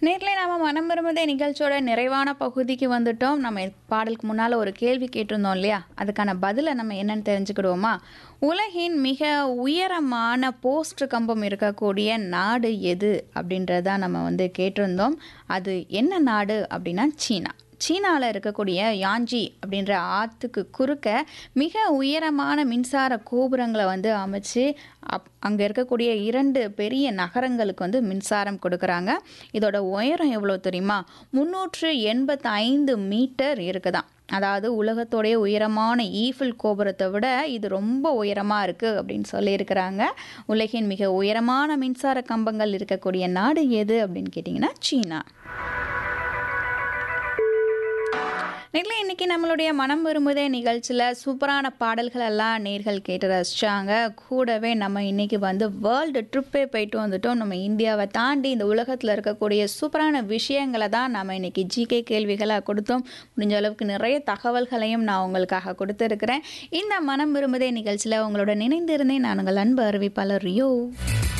நேர்ல நாம மனம் விரும்புதே நிகழ்ச்சியோட நிறைவான பகுதிக்கு வந்துட்டோம் நம்ம பாடலுக்கு முன்னால் ஒரு கேள்வி கேட்டிருந்தோம் இல்லையா அதுக்கான பதிலை நம்ம என்னன்னு தெரிஞ்சுக்கிடுவோமா உலகின் மிக உயரமான போஸ்ட் கம்பம் இருக்கக்கூடிய நாடு எது அப்படின்றத நம்ம வந்து கேட்டிருந்தோம் அது என்ன நாடு அப்படின்னா சீனா சீனாவில் இருக்கக்கூடிய யாஞ்சி அப்படின்ற ஆற்றுக்கு குறுக்க மிக உயரமான மின்சார கோபுரங்களை வந்து அமைச்சு அப் அங்கே இருக்கக்கூடிய இரண்டு பெரிய நகரங்களுக்கு வந்து மின்சாரம் கொடுக்குறாங்க இதோட உயரம் எவ்வளோ தெரியுமா முந்நூற்று எண்பத்தி ஐந்து மீட்டர் இருக்குதாம் அதாவது உலகத்தோடைய உயரமான ஈஃபில் கோபுரத்தை விட இது ரொம்ப உயரமாக இருக்குது அப்படின்னு சொல்லியிருக்கிறாங்க உலகின் மிக உயரமான மின்சார கம்பங்கள் இருக்கக்கூடிய நாடு எது அப்படின்னு கேட்டிங்கன்னா சீனா நெல்லை இன்னைக்கு நம்மளுடைய மனம் விரும்புதே நிகழ்ச்சியில் சூப்பரான பாடல்கள் எல்லாம் நேர்கள் கேட்டு ரசிச்சாங்க கூடவே நம்ம இன்னைக்கு வந்து வேர்ல்டு ட்ரிப்பே போயிட்டு வந்துட்டோம் நம்ம இந்தியாவை தாண்டி இந்த உலகத்தில் இருக்கக்கூடிய சூப்பரான விஷயங்களை தான் நம்ம இன்னைக்கு ஜிகே கேள்விகளாக கொடுத்தோம் முடிஞ்ச அளவுக்கு நிறைய தகவல்களையும் நான் உங்களுக்காக கொடுத்துருக்கிறேன் இந்த மனம் விரும்புதே நிகழ்ச்சியில் உங்களோட நினைந்திருந்தேன் நான் உங்கள் அன்பு அறிவிப்பாளர் ரியோ